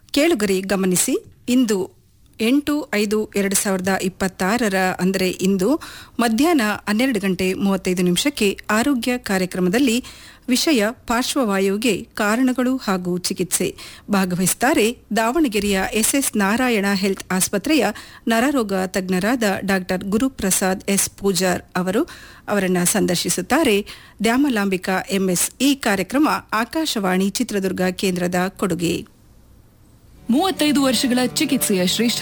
ಕೇಳುಗರಿ ಗಮನಿಸಿ ಇಂದು ಎಂಟು ಐದು ಎರಡು ಸಾವಿರದ ಇಪ್ಪತ್ತಾರರ ಅಂದರೆ ಇಂದು ಮಧ್ಯಾಹ್ನ ಹನ್ನೆರಡು ಗಂಟೆ ಮೂವತ್ತೈದು ನಿಮಿಷಕ್ಕೆ ಆರೋಗ್ಯ ಕಾರ್ಯಕ್ರಮದಲ್ಲಿ ವಿಷಯ ಪಾರ್ಶ್ವವಾಯುವಿಗೆ ಕಾರಣಗಳು ಹಾಗೂ ಚಿಕಿತ್ಸೆ ಭಾಗವಹಿಸುತ್ತಾರೆ ದಾವಣಗೆರೆಯ ಎಸ್ಎಸ್ ನಾರಾಯಣ ಹೆಲ್ತ್ ಆಸ್ಪತ್ರೆಯ ನರರೋಗ ತಜ್ಞರಾದ ಡಾ ಗುರುಪ್ರಸಾದ್ ಎಸ್ ಪೂಜಾರ್ ಅವರು ಅವರನ್ನು ಸಂದರ್ಶಿಸುತ್ತಾರೆ ದ್ಯಾಮಲಾಂಬಿಕಾ ಎಂಎಸ್ ಈ ಕಾರ್ಯಕ್ರಮ ಆಕಾಶವಾಣಿ ಚಿತ್ರದುರ್ಗ ಕೇಂದ್ರದ ಕೊಡುಗೆ ಮೂವತ್ತೈದು ವರ್ಷಗಳ ಚಿಕಿತ್ಸೆಯ ಶ್ರೇಷ್ಠ